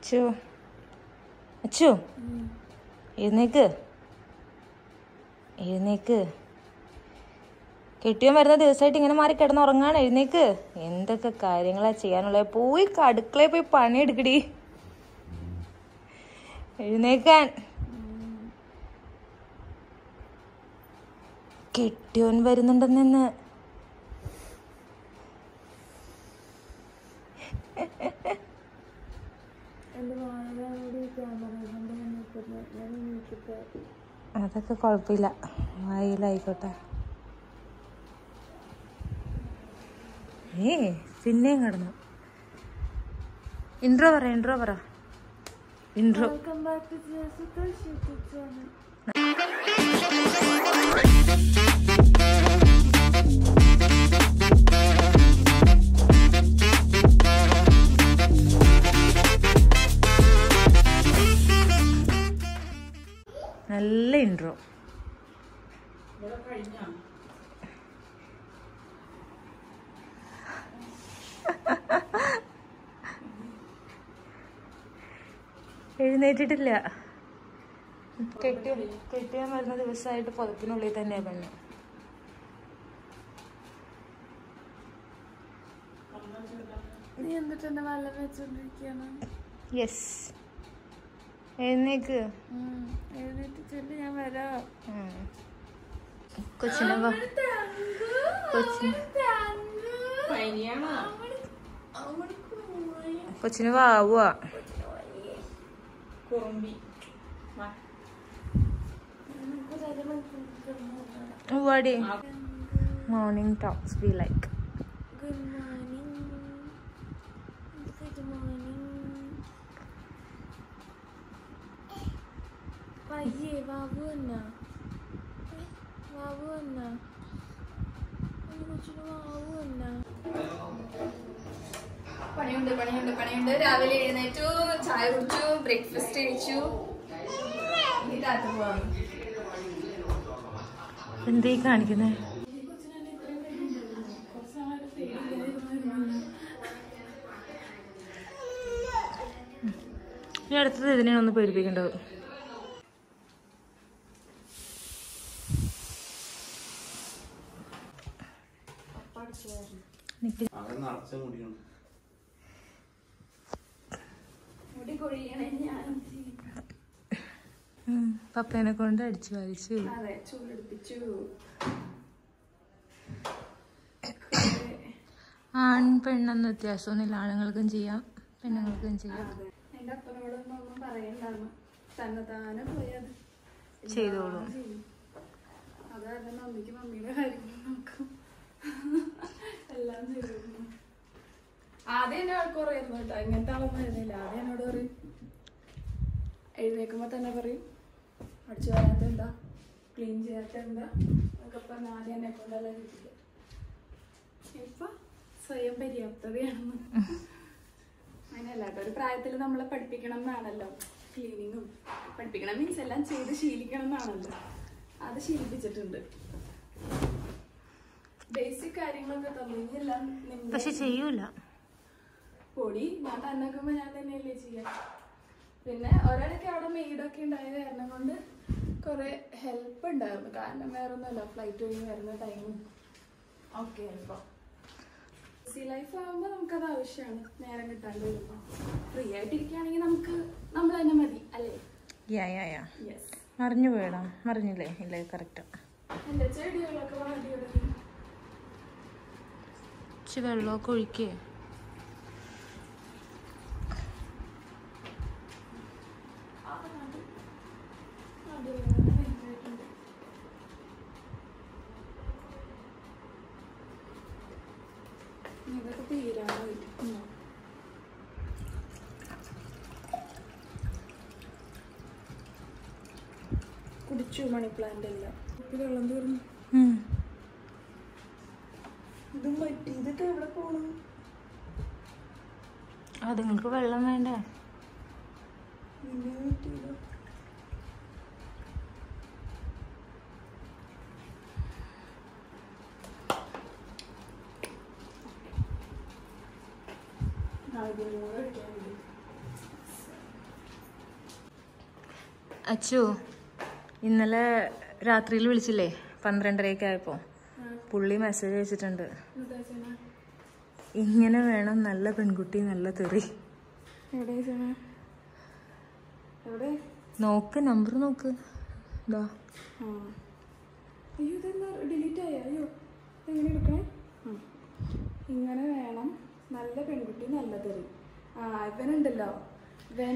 അച്ചു അച്ചു എഴുന്നേക്ക് എഴുന്നേക്ക് കെട്ടിയോൻ വരുന്ന ദിവസമായിട്ട് ഇങ്ങനെ മാറി കിടന്ന് ഉറങ്ങാണ് എഴുന്നേക്ക് എന്തൊക്കെ കാര്യങ്ങളാ ചെയ്യാനുള്ളത് പോയി അടുക്കളയിൽ പോയി പണിയെടുക്കടി എഴുന്നേക്കാൻ കെട്ടിയോൻ വരുന്നുണ്ടെന്ന് അതൊക്കെ കുഴപ്പമില്ല വായിലായിക്കോട്ടെ ഏ പിന്നെയും കിടന്നു ഇൻട്രോ പറ ഇൻട്രോ പറ ഇൻട്രോ നല്ല ഇൻട്രോ എഴുന്നേറ്റിട്ടില്ല കെട്ടി കെട്ടിയാൻ വരുന്ന ദിവസമായിട്ട് പുതപ്പിനുള്ളിൽ തന്നെയാ പെണ്ണ് നീ എന്നിട്ട് എന്നെ വെള്ളം വെച്ചോണ്ടിരിക്കാണ് യെസ് എഴുന്നേക്ക് എഴുന്നേറ്റ് ചെല്ലി ഞാൻ വരാം ഉം. കൊച്ചിനെ വാ കൊച്ചിന് കൊച്ചിന് വാവുക വാടി morning talks be like good morning good morning പയ്യേ ബാബു എന്നാ ബാബു എന്നാ കൊച്ചിന് ബാബു എന്നാ പണിയുണ്ട് പണിയുണ്ട് പണിയുണ്ട് രാവിലെ എഴുന്നേറ്റു ചായ കുടിച്ചു ബ്രേക്ക്ഫാസ്റ്റ് കഴിച്ചു ഇനി രാത്രി പോവാം എന്തേ കാണിക്കുന്നേ ഇനി അടുത്തത് ഇതിനെയാണ് ഒന്ന് പേടിപ്പിക്കേണ്ടത് നിക്ക്. അവൻ നിറച്ച മുടിയാണ് മുടി കൊഴിയണേ ഞാൻ ഉം, പപ്പേനെ കൊണ്ട് അടിച്ചു വാരിച്ചു അതെ ചൂടെടുപ്പിച്ചു ആൺ പെണ്ണെന്ന് വ്യത്യാസമൊന്നുമില്ല ആണുങ്ങൾക്കും ചെയ്യാം പെണ്ണുങ്ങൾക്കും ചെയ്യാം അതെ എന്റെ അപ്പനോടൊന്നും ഒന്നും പറയണ്ടായിരുന്നു തന്നെ താനെ പോയത് ചെയ്തോളും അത് കാരണം മമ്മിക്ക് മമ്മിയുടെ കാര്യങ്ങൾ നോക്കും എല്ലാം ചെയ്തിരുന്നു ആദ്യം എന്നെ ആൾക്ക് പറയായിരുന്നു കേട്ടോ ഇങ്ങനത്തെ ആളൊന്നും എഴുതില്ല ആദ്യം എന്നോട് പറയും എഴുന്നേക്കുമ്പോ തന്നെ പറയും അടിച്ചു വരാത്ത എന്താ ക്ലീൻ ചെയ്യാത്ത എന്താ എന്നൊക്കെ പറഞ്ഞ് ആദ്യം എന്നെ കൊണ്ടല്ല കിട്ടില്ല ഇപ്പൊ സ്വയം പര്യാപ്തതയാണെന്ന് അങ്ങനെയല്ല കേട്ടോ ഒരു പ്രായത്തിൽ നമ്മളെ പഠിപ്പിക്കണം എന്നാണല്ലോ ക്ലീനിങ്ങും പഠിപ്പിക്കണം മീൻസ് എല്ലാം ചെയ്ത് ശീലിക്കണം എന്നാണല്ലോ അത് ശീലിപ്പിച്ചിട്ടുണ്ട് ബേസിക് കാര്യങ്ങളൊക്കെ തന്നു ഇനി എല്ലാം നിന്റെ പക്ഷെ ചെയ്യൂല പൊടി ഞാൻ തന്നേക്കുമ്പോ ഞാൻ തന്നെയല്ലേ ചെയ്യാം പിന്നെ ഒരാളൊക്കെ അവിടെ മെയ്ഡൊക്കെ ഉണ്ടായ കാരണം കൊണ്ട് കുറെ ഹെൽപ്പ് ഉണ്ടായിരുന്നു കാരണം വേറെ ഒന്നുമല്ല ഫ്ലൈറ്റ് വഴി വരുന്ന ടൈമും ഓക്കെ ഇപ്പൊ സി ലൈഫ് ആകുമ്പോൾ നമുക്കത് ആവശ്യമാണ് നേരം കിട്ടാണ്ട് വരുമ്പോൾ ഫ്രീ ആയിട്ടിരിക്കുകയാണെങ്കിൽ നമുക്ക് നമ്മൾ തന്നെ മതി അല്ലേ യാ യാ യാ യെസ് മറിഞ്ഞു പോയടാ മറിഞ്ഞില്ലേ ഇല്ല കറക്റ്റ് എൻ്റെ ചെടികളൊക്കെ വാടി തുടങ്ങി ഇച്ചിരി വെള്ളമൊക്കെ ഒഴിക്കേ ഇതൊക്കെ തീരാറായി ഉം. കുടിച്ചു മണി പ്ലാന്റ് എല്ലാം ഇപ്പൊ വെള്ളം തീർന്നു ഇതും പറ്റി ഇതൊക്കെ എവിടെ പോകണം അതുങ്ങൾക്ക് വെള്ളം വേണ്ടേ പിന്നെ പറ്റിയില്ല നാളെ കൂടെ കഴിക്കാൻ വേണ്ടി അച്ചു ഇന്നലെ രാത്രിയിൽ വിളിച്ചില്ലേ പന്ത്രണ്ടരയൊക്കെ ആയപ്പോ പുള്ളി മെസ്സേജ് അയച്ചിട്ടുണ്ട് എന്താ ചെയ്യണേ ഇങ്ങനെ വേണം നല്ല പെൺകുട്ടി നല്ല തെറി എവിടെ ചെയ്യണേ എവിടെ നോക്ക് നമ്പർ നോക്ക് ഇതാ ആ അയ്യോ ഇതെന്താ ഡിലീറ്റ് ആയ അയ്യോ എങ്ങനെ എടുക്കണേ ആ. ഇങ്ങനെ വേണം നല്ല പെൺകുട്ടി നല്ല തെറി ആ ഇവനുണ്ടല്ലോ ഇവൻ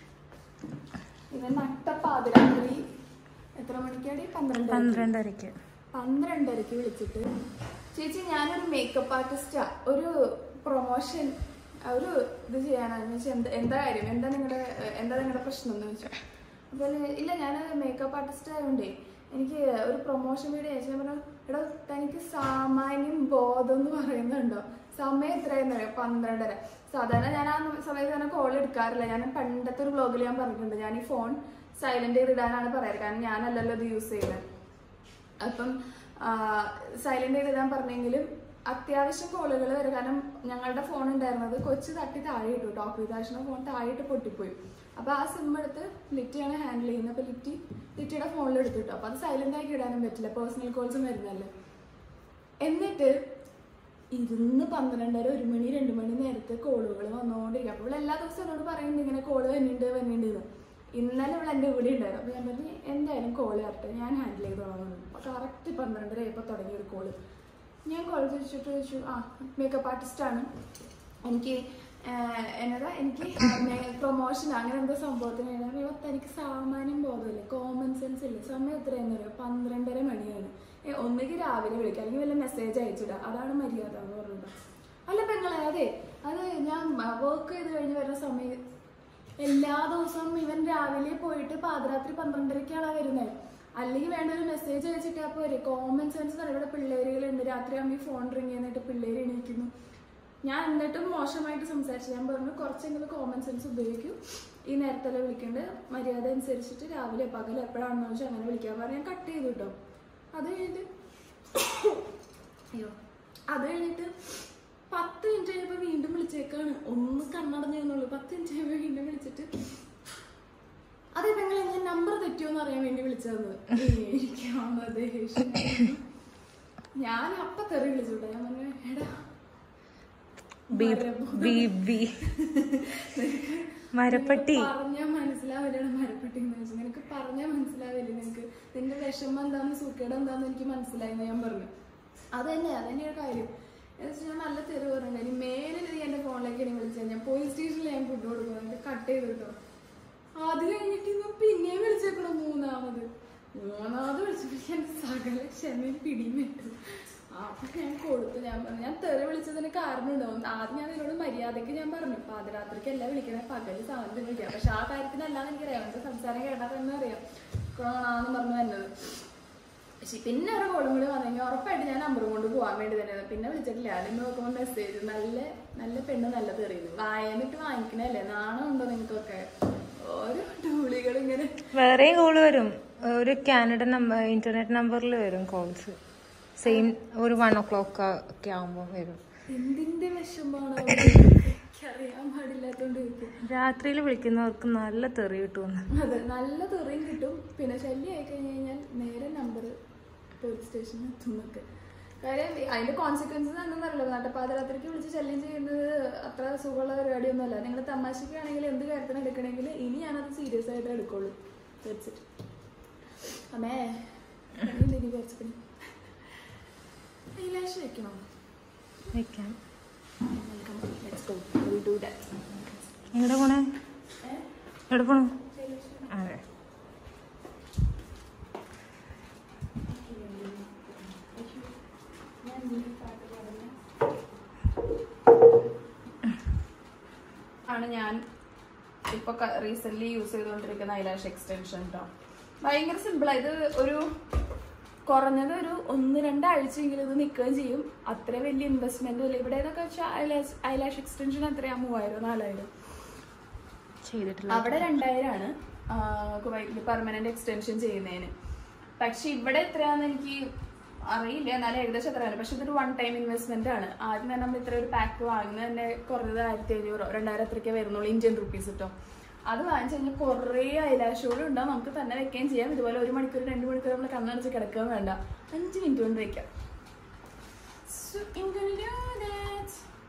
ഇവൻ നട്ട പാതിരാത്രി എത്ര മണിക്കാടി പന്ത്രണ്ട് പന്ത്രണ്ടരയ്ക്ക് പന്ത്രണ്ടരയ്ക്ക് വിളിച്ചിട്ട് ചേച്ചി ഞാനൊരു മേക്കപ്പ് ആർട്ടിസ്റ്റാ ഒരു പ്രൊമോഷൻ ഒരു ഇത് ചെയ്യാനാന്ന് വെച്ചാൽ എന്താ എന്താ കാര്യം എന്താ നിങ്ങളുടെ എന്താ നിങ്ങളുടെ പ്രശ്നം എന്ന് ചോദിച്ചു അപ്പോൾ ഇല്ല ഞാൻ മേക്കപ്പ് ആർട്ടിസ്റ്റ് ആയതുകൊണ്ടേ എനിക്ക് ഒരു പ്രൊമോഷൻ വീഡിയോ അയച്ചു ഞാൻ പറഞ്ഞു എടാ തനിക്ക് സാമാന്യം ബോധം എന്ന് പറയുന്നുണ്ടോ സമയം എത്രയെന്ന് അറിയാം പന്ത്രണ്ടര സാധാരണ ഞാൻ ആ സമയത്ത് തന്നെ കോൾ എടുക്കാറില്ല ഞാൻ പണ്ടത്തെ ഒരു വ്ലോഗിൽ ഞാൻ പറഞ്ഞിട്ടുണ്ട് ഞാൻ ഈ ഫോൺ സൈലന്റ് ചെയ്തിടാനാണ് പറയാറ് കാരണം ഞാനല്ലല്ലോ ഇത് യൂസ് ചെയ്യുന്നത് അപ്പം സൈലന്റ് ചെയ്ത് ഇടാൻ പറഞ്ഞെങ്കിലും അത്യാവശ്യം കോളുകൾ വരും കാരണം ഞങ്ങളുടെ ഫോൺ ഉണ്ടായിരുന്നത് കൊച്ചു തട്ടി താഴെ ഇട്ടു ടോപ്പ് വിതാഷിന്റെ ഫോൺ താഴെയിട്ട് പൊട്ടിപ്പോയി അപ്പൊ ആ സിം എടുത്ത് ലിറ്റിയാണ് ഹാൻഡിൽ ചെയ്യുന്നത് അപ്പൊ ലിറ്റി ലിറ്റിയുടെ ഫോണിൽ എടുത്തിട്ടു അപ്പൊ അത് സൈലന്റ് ആക്കി ഇടാനും പറ്റില്ല പേഴ്സണൽ കോൾസും വരുന്നല്ലേ എന്നിട്ട് ഇരുന്ന് പന്ത്രണ്ടര ഒരു മണി രണ്ട് മണി നേരത്തെ കോളുകൾ വന്നുകൊണ്ടിരിക്കും അപ്പോൾ എല്ലാ ദിവസവും എന്നോട് പറയുന്നുണ്ട് ഇങ്ങനെ കോള് വരുന്നുണ്ട് വരുന്നുണ്ട് എന്ന് ഇന്നലെ ഇവിടെ എൻ്റെ കൂടെ ഉണ്ടായിരുന്നു അപ്പോൾ ഞാൻ പറഞ്ഞു എന്തായാലും കോള് വരട്ടെ ഞാൻ ഹാൻഡിൽ ചെയ്തോളാം അപ്പോൾ കറക്റ്റ് പന്ത്രണ്ടര ആയപ്പോൾ തുടങ്ങിയ ഒരു കോള് ഞാൻ കോൾ ചോദിച്ചിട്ട് ചോദിച്ചു ആ മേക്കപ്പ് ആർട്ടിസ്റ്റാണ് എനിക്ക് ആഹ്, എന്നതാ എനിക്ക് പ്രൊമോഷൻ അങ്ങനെ എന്തോ സംഭവത്തിന് വേണ്ടി ഇവത്ത് എനിക്ക് സാമാന്യം ബോധമില്ല കോമൺ സെൻസ് ഇല്ല സമയം എത്രയെന്ന് അറിയാം പന്ത്രണ്ടര മണിയാണ് ഏ, ഒന്നുകിൽ രാവിലെ വിളിക്കുക അല്ലെങ്കിൽ വല്ല മെസ്സേജ് അയച്ചിടുക അതാണ് മര്യാദ എന്ന് പറഞ്ഞത് അല്ല പെങ്ങളെ അതെ അത് ഞാൻ വർക്ക് ചെയ്ത് കഴിഞ്ഞ് വരുന്ന സമയം എല്ലാ ദിവസവും ഇവൻ രാവിലെ പോയിട്ട് പാതിരാത്രി പന്ത്രണ്ടരക്കാണ് വരുന്നത് അല്ലെങ്കിൽ വേണ്ട ഒരു മെസ്സേജ് അയച്ചിട്ടാ പോരെ കോമൺ സെൻസ് തന്നെ ഇവിടെ പിള്ളേരുകളുണ്ട് രാത്രി ആകുമ്പോൾ ഫോൺ റിങ് ചെയ്യുന്നിട്ട് പിള്ളേര് എണീക്കുന്നു ഞാൻ എന്നിട്ടും മോശമായിട്ട് സംസാരിച്ചു ഞാൻ പറഞ്ഞു കുറച്ചെങ്കിലും കോമൺ സെൻസ് ഉപയോഗിക്കൂ ഈ നേരത്തല്ലേ വിളിക്കേണ്ടത് മര്യാദ അനുസരിച്ചിട്ട് രാവിലെ പകൽ എപ്പോഴാണെന്ന് വെച്ചാൽ അങ്ങനെ വിളിക്കാൻ പറഞ്ഞു ഞാൻ കട്ട് ചെയ്തു കേട്ടോ അത് കഴിഞ്ഞിട്ട് അയ്യോ അത് കഴിഞ്ഞിട്ട് പത്ത് മിനിറ്റ് കഴിഞ്ഞപ്പോൾ വീണ്ടും വിളിച്ചേക്കാണ് ഒന്ന് കണ്ണടഞ്ഞെന്നുള്ളൂ പത്ത് മിനിറ്റ് കഴിയുമ്പോൾ വീണ്ടും വിളിച്ചിട്ട് അതെ പെങ്ങളെ ഞാൻ നമ്പർ തെറ്റിയോന്ന് അറിയാൻ വേണ്ടി വിളിച്ചതെന്ന് എനിക്കാണ് ദേഷ്യം ഞാൻ അപ്പ തെറി വിളിച്ചുട്ടോ ഞാൻ പറഞ്ഞു എടാ ബി ബി ബി മരപ്പട്ടി പറഞ്ഞാൽ മനസ്സിലാവില്ലാണ് മരപ്പെട്ടി എന്ന് വെച്ചാൽ നിനക്ക് പറഞ്ഞാൽ മനസ്സിലാവില്ല നിനക്ക് നിന്റെ വിഷമം എന്താന്ന് സൂക്കേട് എന്താന്ന് എനിക്ക് മനസ്സിലായി എന്ന് ഞാൻ പറഞ്ഞു അത് തന്നെ അത് തന്നെയാണ് കാര്യം എന്ന് വെച്ചാൽ ഞാൻ നല്ല തെറി പറഞ്ഞു ഇനി മേലിൽ നീ എന്റെ ഫോണിലേക്ക് ഇനി വിളിച്ചാൽ ഞാൻ പോലീസ് സ്റ്റേഷനിൽ ഞാൻ ഫുഡ് കൊടുക്കുന്നു എന്നിട്ട് കട്ട് ചെയ്ത് കിട്ടോ അത് കഴിഞ്ഞിട്ട് ഇന്ന് പിന്നെയും വിളിച്ചേക്കണം മൂന്നാമത് മൂന്നാമത് വിളിച്ചപ്പോൾ എന്റെ സകല ക്ഷമയും പിടിയും വിട്ടു അപ്പൊ ഞാൻ കൊടുത്തു ഞാൻ പറഞ്ഞു ഞാൻ തെറി വിളിച്ചതിന് കാരണമുണ്ടാവും ആദ്യം ഞാൻ ഇതിനോട് മര്യാദയ്ക്ക് ഞാൻ പറഞ്ഞു പാതിരാത്രിക്ക് അല്ല വിളിക്കണേ പകല് സമയത്ത് വിളിക്കാം പക്ഷെ ആ കാര്യത്തിനല്ലാന്ന് എനിക്കറിയാം എന്റെ സംസാരം കേട്ടാൽ തന്നെ അറിയാം കൊറോണാന്ന് പറഞ്ഞു വന്നത് പക്ഷെ പിന്നെ ഒരു കോളും കൂടി വന്നെങ്കിൽ ഉറപ്പായിട്ട് ഞാൻ നമ്പർ കൊണ്ട് പോകാൻ വേണ്ടി തന്നെ പിന്നെ വിളിച്ചിട്ടില്ല അതിന് നോക്കുമ്പോൾ മെസ്സേജ് നല്ല നല്ല പെണ്ണ് നല്ല തെറിയുന്നു വായന്നിട്ട് വാങ്ങിക്കണല്ലേ നാണം ഉണ്ടോ നിങ്ങൾക്കൊക്കെ ഓരോ ടൂളികൾ ഇങ്ങനെ വേറെയും കോള് വരും ഒരു കാനഡ നമ്പർ ഇന്റർനെറ്റ് നമ്പറിൽ വരും കോൾസ് സെയിം ഒരു വൺ ഓ ക്ലോക്ക് ഒക്കെ ആകുമ്പോൾ വരും എന്തിന്റെ വിഷമാണോ എനിക്കറിയാൻ പാടില്ലാത്തോണ്ട് ചോദിക്കും രാത്രിയിൽ വിളിക്കുന്നവർക്ക് നല്ല തെറി കിട്ടുമെന്ന് അതെ നല്ല തെറിയും കിട്ടും പിന്നെ ശല്യം ആയി കഴിഞ്ഞ് കഴിഞ്ഞാൽ നേരെ നമ്പർ പോലീസ് സ്റ്റേഷനിൽ എത്തുന്നൊക്കെ കാര്യം അതിന്റെ കോൺസിക്വൻസസ് എന്താണെന്നറിയില്ല നട്ടപ്പാതിരാത്രിക്ക് വിളിച്ച് ശല്യം ചെയ്യുന്നത് അത്ര സുഖമുള്ള പരിപാടിയൊന്നുമല്ല നിങ്ങൾ തമാശക്കാണെങ്കിൽ എന്ത് കാര്യത്തിന് എടുക്കണമെങ്കിൽ ഇനി ഞാനത് സീരിയസ് ആയിട്ട് എടുക്കുള്ളൂ വെച്ചിട്ട് അമ്മേ കണ്ണിന്റെ ഇനി കുറച്ച് ഐലാഷ് വെക്കണോ വെക്കാം welcome let's go will do that എവിടെ പോണേ എവിടെ പോണു അതെ ആണ് ഞാൻ ഇപ്പൊ റീസെന്റ് യൂസ് ചെയ്തുകൊണ്ടിരിക്കുന്ന ഐലാഷ് എക്സ്റ്റൻഷൻ കേട്ടോ ഭയങ്കര സിമ്പിളാണ് ഇത് ഒരു കുറഞ്ഞത് ഒരു ഒന്ന് രണ്ടാഴ്ചയെങ്കിലും ഇത് നിൽക്കുകയും ചെയ്യും അത്ര വലിയ ഇൻവെസ്റ്റ്മെന്റ് ഇല്ല ഇവിടെ എന്നൊക്കെ വെച്ചാൽ ഐലാഷ് ഐലാഷ് എക്സ്റ്റൻഷൻ എത്രയാ മൂവായിരം നാലായിരം ചെയ്തിട്ടില്ല അവിടെ രണ്ടായിരമാണ് കുവൈറ്റിൽ പെർമനന്റ് എക്സ്റ്റൻഷൻ ചെയ്യുന്നതിന് പക്ഷെ ഇവിടെ എത്രയാന്ന് എനിക്ക് അറിയില്ല എന്നാലും ഏകദേശം എത്രയാണ് പക്ഷെ ഇതൊരു വൺ ടൈം ഇൻവെസ്റ്റ്മെന്റ് ആണ് ആദ്യം തന്നെ നമ്മൾ ഇത്ര ഒരു പാക്ക് വാങ്ങുന്നത് തന്നെ കുറഞ്ഞത് ആയിരത്തി അഞ്ഞൂറോ രണ്ടായിരം അത്രയ്ക്കേ വരുന്നുള്ളൂ ഇന്ത്യൻ റുപ്പീസ് കേട്ടോ അത് വാങ്ങിച്ചു കഴിഞ്ഞാൽ കുറേ ഐലാഷോടും ഉണ്ടാവും നമുക്ക് തന്നെ വെക്കുകയും ചെയ്യാം ഇതുപോലെ ഒരു മണിക്കൂർ രണ്ട് മണിക്കൂർ നമ്മൾ കണ്ണടച്ച് കിടക്കുകയും വേണ്ട അഞ്ച് മിനിറ്റ് കൊണ്ട് വെക്കാം So, I'm gonna do that.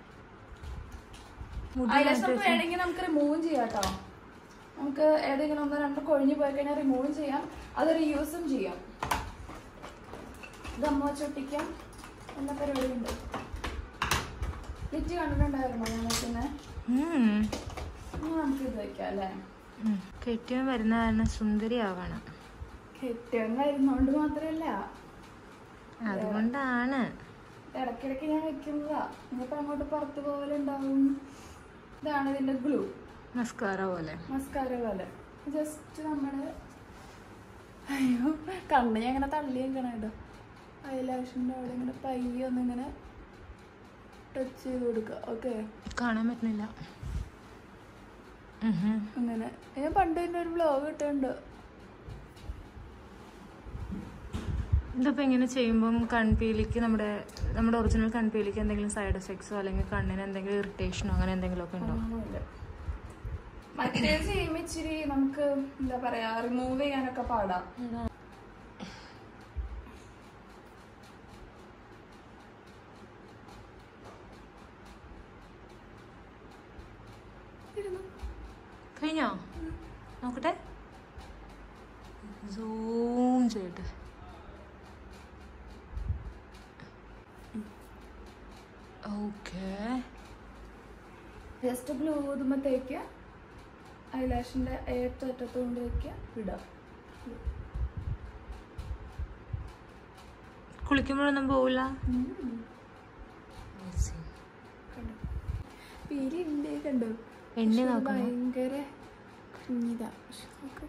Eyelash നമുക്ക് വേണമെങ്കിൽ നമുക്ക് റിമൂവും ചെയ്യാം കേട്ടോ നമുക്ക് ഏതെങ്കിലും ഒന്നോ രണ്ടോ കൊഴിഞ്ഞു പോയി കഴിഞ്ഞാൽ റിമൂവും ചെയ്യാം അത് റീയൂസും ചെയ്യാം ഇത് അമ്മ വെച്ചൊട്ടിക്കാം എല്ലാ പരിപാടിയുണ്ട് ലിറ്റ് കണ്ടിട്ടുണ്ടായിരുന്നു ഞാൻ വെക്കുന്നത് ഉം. നമുക്ക് ഇത് വെക്കാം അല്ലേ ഉം. കെട്ടിയവൻ വരുന്ന കാരണം സുന്ദരിയാവണം കെട്ടിയവൻ വരുന്നോണ്ട് മാത്രല്ല അതുകൊണ്ടാണ് ഇടയ്ക്കിടയ്ക്ക് ഞാൻ വെക്കുന്നതാ ഇനിയിപ്പോ അങ്ങോട്ട് പുറത്ത് പോകലുണ്ടാവും ഇതാണ് ഇതിന്റെ ഗ്ലൂ മസ്കാറ പോലെ മസ്കാര പോലെ ജസ്റ്റ് നമ്മള് അയ്യോ കണ്ണ് ഞാൻ ഇങ്ങനെ തള്ളി വെക്കണം കേട്ടോ ഐലാഷിന്റെ അവിടെ ഇങ്ങനെ പയ്യെ ഒന്ന് ഇങ്ങനെ ടച്ച് ചെയ്ത് കൊടുക്കുക ഓക്കെ കാണാൻ പറ്റുന്നില്ല ഉം ഹും. അങ്ങനെ ഞാൻ പണ്ട് തന്നെ ഒരു വ്ലോഗ് ഇട്ടുണ്ട് ഇതിപ്പോ ഇങ്ങനെ ചെയ്യുമ്പം കൺപീലിക്ക് നമ്മുടെ നമ്മുടെ ഒറിജിനൽ കൺപീലിക്ക് എന്തെങ്കിലും സൈഡ് എഫക്ട്സോ അല്ലെങ്കിൽ കണ്ണിന് എന്തെങ്കിലും ഇറിറ്റേഷനോ അങ്ങനെ എന്തെങ്കിലും ഒക്കെ ഉണ്ടോ ഒന്നുമില്ല. മറ്റേത് ചെയ്യുമ്പോ ഇച്ചിരി നമുക്ക് എന്താ പറയാ റിമൂവ് ചെയ്യാനൊക്കെ പാടാം ഇരുന്നു. കഴിഞ്ഞോ നോക്കട്ടെ സൂം ചെയ്യട്ടെ ഓക്കേ ജസ്റ്റ് ബ്ലൂ ഊതുമ്പത്തേക്ക് ഐലാഷിന്റെ ഏറ്ററ്റത്ത് കൊണ്ട് വെക്കുക വിടാം കുളിക്കുമ്പോഴൊന്നും പോവില്ല കണ്ടോ പീലി ഉണ്ട് കണ്ടോ എണ്ണി പക്ഷെ ഇത് നോക്കണം ഭയങ്കര കുഞ്ഞിതാ പക്ഷെ നോക്ക്.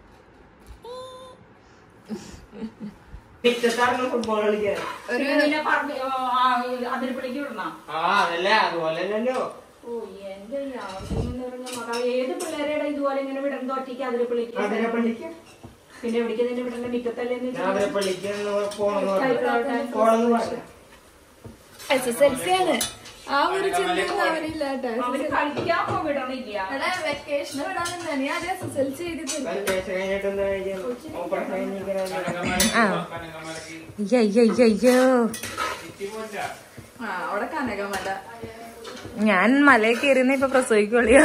പിറ്റത്തായിരുന്നു ഫുട്ബോൾ കളിക്കാൻ ഒരു അതിരപ്പള്ളിക്ക് വിടണം ആ അതല്ല അതുപോലെ അല്ലല്ലോ ഓ എന്റെ ഈ ആവശ്യം നിറഞ്ഞ മകൾ ഏത് പിള്ളേരുടെ ഇതുപോലെ ഇങ്ങനെ വിടണം ഒറ്റയ്ക്ക് അതിരപ്പള്ളിക്ക് അതിരപ്പള്ളിക്ക് പിന്നെ എവിടേക്ക് നിന്നെ വിടണ്ട മിറ്റത്തല്ലേ എന്ന് ഞാൻ അതിരപ്പള്ളിക്ക് പോണെന്ന് വെച്ചിട്ട് പറഞ്ഞു പോണെന്ന് പറഞ്ഞു എസ് എസ് എൽ സി ആണ് ആ ഒരു ചിന്തയൊന്നും അവരില്ല കേട്ടോ അവര് കളിക്കാൻ പോ വിടണില്ല എടാ വെക്കേഷന് വിടാൻ നീ ആദ്യം എസ് എസ് എൽ സി എഴുതി വെക്കേഷൻ കഴിഞ്ഞിട്ട് എന്താ കഴിക്കാൻ ഓപ്പറേഷൻ കഴിഞ്ഞിരിക്കണ അയ്യോ ആ അവിടെ കനകമല ഞാൻ മലയിൽ കയറിയെന്ന് ഇപ്പൊ പ്രസവിക്കുള്ളിയോ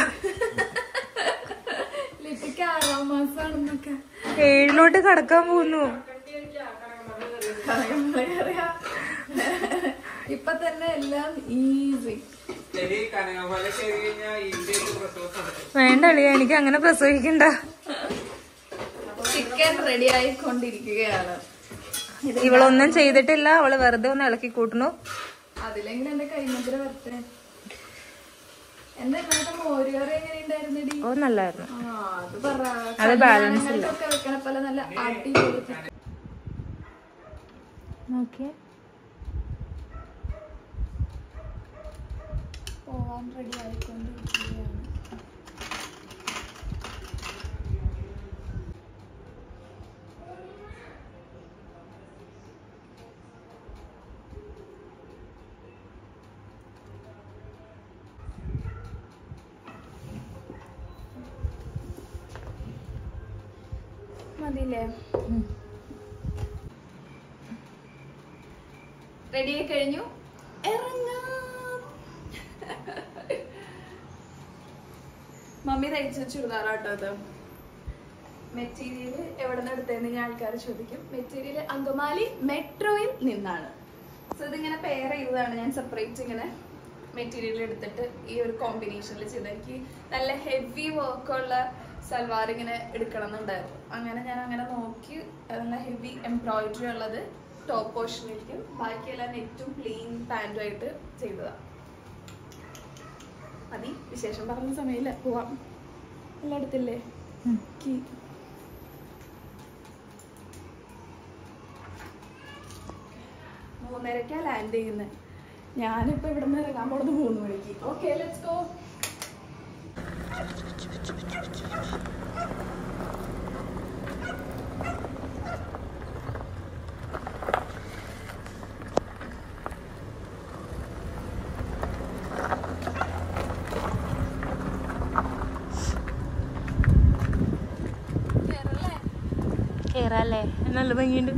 ലിപിക്ക് ആറാം മാസമാണെന്നൊക്കെ ഏഴിലോട്ട് കടക്കാൻ പോകുന്നു കനകമല കയറിയ ഇപ്പൊ തന്നെ എല്ലാം ഈസി ശരി കനകമല കയറി കഴിഞ്ഞാൽ ഇന്ത്യക്ക് പ്രസവം നടക്കും വേണ്ട അളിയ എനിക്ക് അങ്ങനെ പ്രസവിക്കണ്ട ചിക്കൻ റെഡി ആയിക്കൊണ്ടിരിക്കുകയാണ് ഇവളൊന്നും ചെയ്തിട്ടില്ല അവള് വെറുതെ ഒന്ന് ഇളക്കി കൂട്ടുന്നു അതിലെങ്കിലും എന്റെ കൈമുദ്ര വരട്ടെ എന്താ ഇന്നത്തെ മോരുകറി എങ്ങനെയുണ്ടായിരുന്നെടി ഓ നല്ലായിരുന്നു ആ, അത് പറ. അത് balance ഇല്ല. കല്യാണങ്ങൾക്കൊക്കെ വെക്കണ പോലെ നല്ല അടിപൊളി chicken. നോക്കിയേ പോവാൻ റെഡി ആയിക്കൊണ്ടിരിക്കുകയാണ് മതിയില്ലേ റെഡി ആയി കഴിഞ്ഞു ഇറങ്ങാം മമ്മി തയ്ച്ച ചുരിദാറാട്ടോ അത് മെറ്റീരിയൽ എവിടെ നിന്ന് എടുത്തതെന്ന് ഞാൻ ആൾക്കാർ ചോദിക്കും മെറ്റീരിയൽ അങ്കമാലി മെട്രോയിൽ നിന്നാണ് സോ ഇതിങ്ങനെ പെയർ ചെയ്തതാണ് ഞാൻ സെപ്പറേറ്റ് ഇങ്ങനെ മെറ്റീരിയൽ എടുത്തിട്ട് ഈ ഒരു കോമ്പിനേഷനിൽ ചെയ്ത് എനിക്ക് നല്ല ഹെവി വർക്കുള്ള സൽവാർ ഇങ്ങനെ എടുക്കണം എന്നുണ്ടായിരുന്നു അങ്ങനെ ഞാൻ അങ്ങനെ നോക്കി നല്ല ഹെവി എംബ്രോയിഡറി ഉള്ളത് ടോപ്പ് പോർഷനിലേക്കും ബാക്കിയെല്ലാം നെറ്റും പ്ലെയിൻ പാൻറ്റും ആയിട്ട് ചെയ്തതാണ് മതി വിശേഷം പറഞ്ഞ സമയമില്ല പോവാം എല്ലാം അടുത്തില്ലേ കീ മൂന്നരക്കാ ലാൻഡ് ചെയ്യുന്നത് ഞാനിപ്പോ ഇവിടെ നിന്ന് ഇറങ്ങാൻ പോണത് മൂന്ന് മണിക്ക് ഓക്കെ ലെറ്റ്സ് ഗോ കേറാല്ലേ നല്ല ഭംഗിയുണ്ട്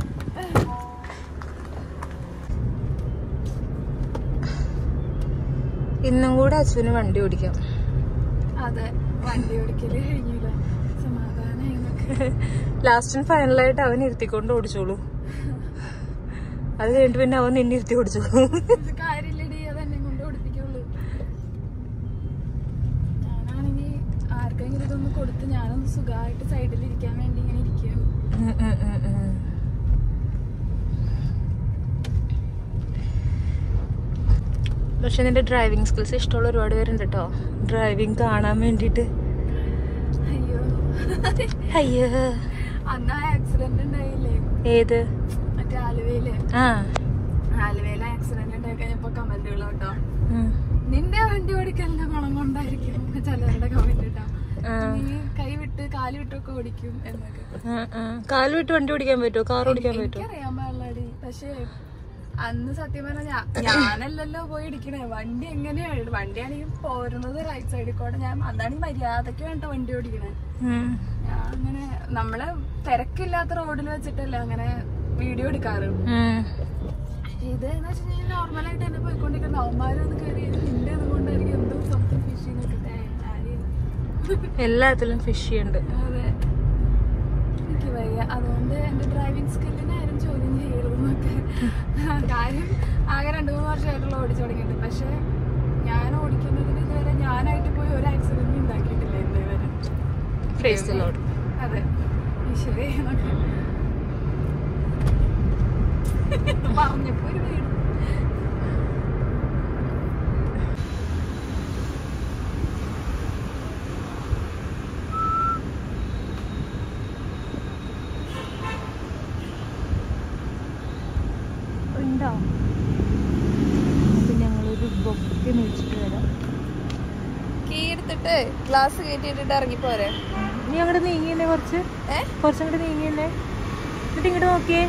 ഇന്നും കൂടെ അച്ഛന് വണ്ടി ഓടിക്കാം അതെ വണ്ടി ഓടിക്കല് കഴിഞ്ഞില്ല സമാധാനം ലാസ്റ്റ് ആൻഡ് ഫൈനലായിട്ട് അവൻ ഇരുത്തിക്കൊണ്ട് ഓടിച്ചോളൂ അത് കഴിഞ്ഞിട്ട് പിന്നെ അവൻ നിന്നെ ഇരുത്തി ഓടിച്ചോളൂ കാര്യമില്ലടി അത് എന്നെ കൊണ്ട് ഓടിപ്പിക്കുള്ളൂ ഞാനാണെങ്കിൽ ആർക്കെങ്കിലും ഇതൊന്ന് കൊടുത്ത് ഞാനൊന്ന് സുഖമായിട്ട് സൈഡിൽ ഇരിക്കാൻ വേണ്ടി ഇങ്ങനെ ഇരിക്കുകയാണ് ഉം ഉം ഉം ഉം. പക്ഷെ നിന്റെ ഡ്രൈവിംഗ് സ്കിൽസ് ഇഷ്ടമുള്ള ഒരുപാട് പേരുണ്ട് കേട്ടോ ഡ്രൈവിംഗ് കാണാൻ വേണ്ടിയിട്ട് അയ്യോ അയ്യോ അന്ന് ആ ആക്സിഡന്റ് ഉണ്ടായില്ലേ ഏത് മറ്റേ ആലുവയില് ആ ആലുവയിൽ ആക്സിഡന്റ് ഉണ്ടായി കഴിഞ്ഞപ്പോ കമന്റുകൾ കേട്ടോ ഉം. നിന്റെ വണ്ടി ഓടിക്കലിന്റെ ഗുണം കൊണ്ടായിരിക്കും ചിലരുടെ കമന്റ് കേട്ടോ ആ. നീ കൈ വിട്ട് കാല് വിട്ടൊക്കെ ഓടിക്കും എന്നൊക്കെ ആ, ആ. കാല് വിട്ട് വണ്ടി ഓടിക്കാൻ പറ്റുമോ കാർ ഓടിക്കാൻ പറ്റുമോ എനിക്കറിയാൻ പാടില്ലടി പക്ഷേ അന്ന് സത്യം പറഞ്ഞാൽ ഞാനല്ലല്ലോ പോയി ഇടിക്കണേ വണ്ടി എങ്ങനെയാണ് വണ്ടിയാണെങ്കിൽ പോരുന്നത് റൈറ്റ് സൈഡിൽ കൂടെ ഞാൻ അതാണ് ഈ മര്യാദക്ക് വേണ്ട വണ്ടി ഓടിക്കണേ ഉം. ഞാൻ അങ്ങനെ നമ്മളെ തിരക്കില്ലാത്ത റോഡിൽ വെച്ചിട്ടല്ലേ അങ്ങനെ വീഡിയോ എടുക്കാറ് ഉം. ഇത് എന്ന് വെച്ച് കഴിഞ്ഞാൽ നോർമലായിട്ട് തന്നെ പോയിക്കൊണ്ടിരിക്കുന്ന അവന്മാരൊന്ന് കയറി നിന്റെ അതുകൊണ്ടായിരിക്കും എന്തോ സംതിങ് ഫിഷിംഗ് ഒക്കെ ആരെയും എല്ലാത്തിലും ഫിഷ് ഉണ്ട് അതെ എനിക്ക് വയ്യ അതുകൊണ്ട് എന്റെ ഡ്രൈവിംഗ് സ്കില്ലിനെ ആരും ചോദ്യം ചെയ്യരുതെന്നൊക്കെ കാര്യം ആകെ രണ്ടു മൂന്ന് വർഷമായിട്ടുള്ള ഓടിച്ചു തുടങ്ങിയിട്ട് പക്ഷെ ഞാൻ ഓടിക്കുന്നതിന് ഇതുവരെ ഞാനായിട്ട് പോയി ഒരു ആക്സിഡന്റ് ഉണ്ടാക്കിയിട്ടില്ല ഇതുവരെ Praise the Lord. അതെ ഈശ്വരേ എന്നൊക്കെ പറഞ്ഞപ്പോ ഒരു വീട് ഉണ്ടോ അപ്പൊ ഞങ്ങളൊരു ബൊക്കെ മേടിച്ചിട്ട് വരാം കീ എടുത്തിട്ട് ഗ്ലാസ് കയറ്റിയിട്ടിട്ട് ഇറങ്ങിപ്പോരെ നീ അങ്ങോട്ട് നീങ്ങിയല്ലേ കുറച്ച് ഏ? കുറച്ചങ്ങോട്ട് നീങ്ങിയല്ലേ എന്നിട്ട് ഇങ്ങോട്ട് നോക്കിയേ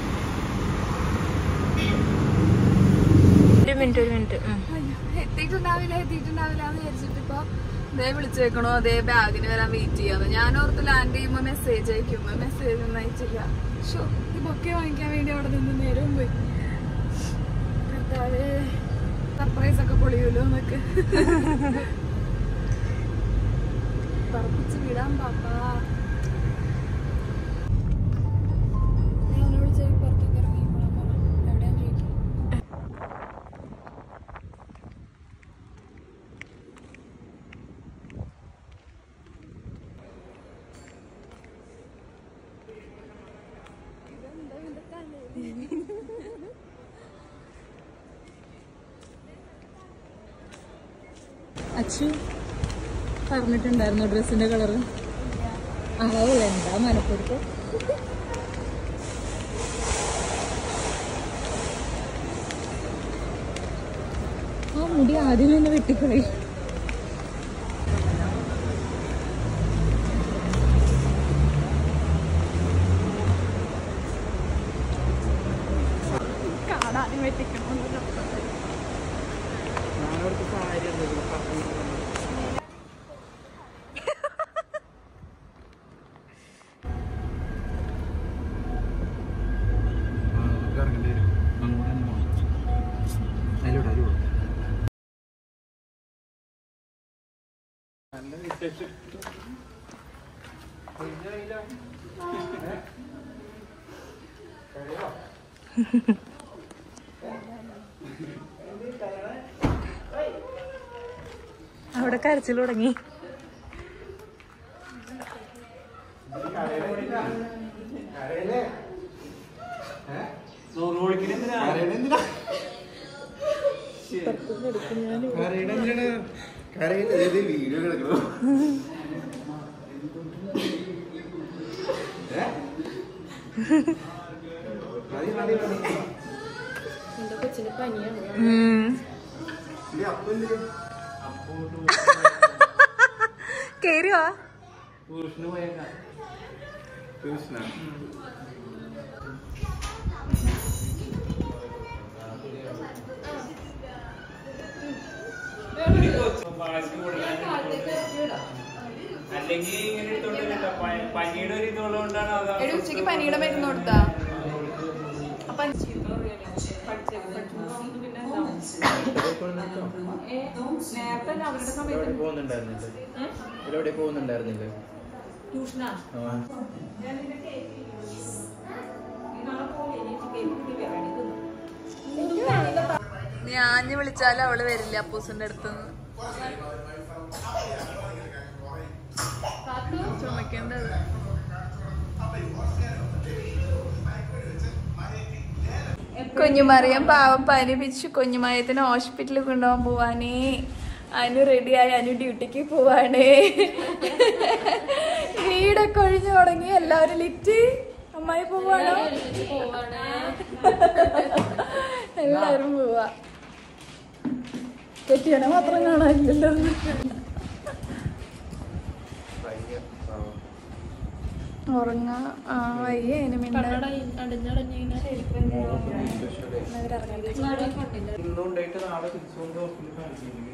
ഒരു മിനിറ്റ് ഒരു മിനിറ്റ് ഉം. അയ്യോ, എത്തിയിട്ടുണ്ടാവില്ല എത്തിയിട്ടുണ്ടാവില്ല എന്ന് വിചാരിച്ചിട്ട് ഇപ്പൊ ദേ വിളിച്ചു വെക്കണോ അതേ ബാഗിന് വരാൻ വെയിറ്റ് ചെയ്യാന്ന് ഞാൻ ഓർത്ത് ലാൻഡ് ചെയ്യുമ്പോ മെസ്സേജ് അയക്കുമ്പോ മെസ്സേജ് ഒന്നും അയച്ചില്ല ഷോ ഈ ബൊക്കെ വാങ്ങിക്കാൻ വേണ്ടി അവിടെ നിന്ന് നേരവും പോയി കർത്താവേ സർപ്രൈസ് ഒക്കെ പൊളിയൂലോ എന്നൊക്കെ പറപ്പിച്ച് വിടാം പാപ്പാ ഞാൻ അവനെ വിളിച്ച് പുറത്തേക്ക് ഇറങ്ങിക്കോളാൻ പറ എവിടെയാന്ന് ചോദിക്കും അച്ചു പറഞ്ഞിട്ടുണ്ടായിരുന്നു ഡ്രസ്സിന്റെ കളറ് ആവൂല എന്താ മലപ്പുറത്ത് ആ മുടി ആദ്യം തന്നെ വെട്ടിക്കളി കാണാനും വെട്ടിക്കണമെന്നൊക്കെ ഞാനവിടുത്തെ സാരി എന്തെങ്കിലും ഇറങ്ങേണ്ടി വരും അങ്ങോട്ട് തന്നെ പോകണം അതിലൂടെ അതിലൂടെ നല്ല വിശേഷം അവിടെ കരച്ചിൽ തുടങ്ങി വീഡിയോ കിടക്കണോ മതി മതി മതി എന്റെ കൊച്ചിന് പനിയാണ് ഉം. ഇനി അപ്പം എന്തിന് കേറി വാ ട്യൂഷന് പോയേക്കാം ട്യൂഷനാ അല്ലെങ്കിൽ ഇങ്ങനെ ഇട്ടോണ്ട് പനിയുടെ ഒരു ഇതുള്ളതുകൊണ്ടാണ് അത് പൂച്ചയ്ക്ക് പനിയുടെ മരുന്ന് കൊടുത്താ അപ്പൊ നേരത്തെ അവരുടെ സമയത്ത് പോകുന്നുണ്ടായിരുന്നില്ല ഇതിലെവിടെ പോകുന്നുണ്ടായിരുന്നില്ല ട്യൂഷനാ ഞാൻ നിന്നെ കേൾക്കി നാളെ പോലെ എനിക്ക് കേൾക്കി വരാണ് ഞാൻ വിളിച്ചാലും അവള് വരില്ല അപ്പൂസിന്റെ അടുത്ത് ചുമക്കേണ്ടത് കുഞ്ഞുമറിയം പാവം പനി പിടിച്ചു കുഞ്ഞുമയത്തിന് ഹോസ്പിറ്റലിൽ കൊണ്ടുപോകാൻ പോവാനേ അനു റെഡിയായി അനു ഡ്യൂട്ടിക്ക് പോവാണേ വീടൊക്കെ ഒഴിഞ്ഞു തുടങ്ങി എല്ലാവരും ലിറ്റ് അമ്മായി പോവാണോ എല്ലാവരും പോവാ കെട്ടിയനെ മാത്രം കാണാനില്ലല്ലോ ഉറങ്ങാ ആ വയ്യ അതിന് മിണ്ടാ ഇന്നുണ്ടായിട്ട് നാളെ തിരിച്ചു കൊണ്ട് ഹോസ്പിറ്റലിൽ കാണിച്ചില്ലെങ്കിൽ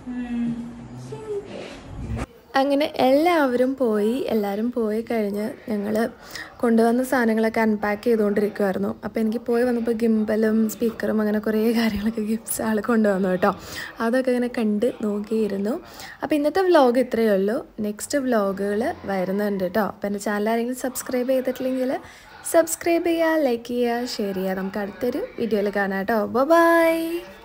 അങ്ങനെ എല്ലാവരും പോയി എല്ലാവരും പോയി കഴിഞ്ഞ് ഞങ്ങൾ കൊണ്ടുവന്ന സാധനങ്ങളൊക്കെ അൺപാക്ക് ചെയ്തുകൊണ്ടിരിക്കുമായിരുന്നു അപ്പോൾ എനിക്ക് പോയി വന്നപ്പോൾ ഗിംബലും സ്പീക്കറും അങ്ങനെ കുറേ കാര്യങ്ങളൊക്കെ ഗിഫ്റ്റ്സ് ആൾ കൊണ്ടുവന്നു കേട്ടോ അതൊക്കെ ഇങ്ങനെ കണ്ട് നോക്കിയിരുന്നു അപ്പോൾ ഇന്നത്തെ വ്ലോഗ് ഇത്രയേ ഉള്ളൂ നെക്സ്റ്റ് വ്ലോഗുകൾ വരുന്നുണ്ട് കേട്ടോ അപ്പോൾ എൻ്റെ ചാനൽ ആരെങ്കിലും സബ്സ്ക്രൈബ് ചെയ്തിട്ടില്ലെങ്കിൽ സബ്സ്ക്രൈബ് ചെയ്യുക ലൈക്ക് ചെയ്യുക ഷെയർ ചെയ്യുക നമുക്ക് അടുത്തൊരു വീഡിയോയിൽ കാണാം കേട്ടോ ബൈ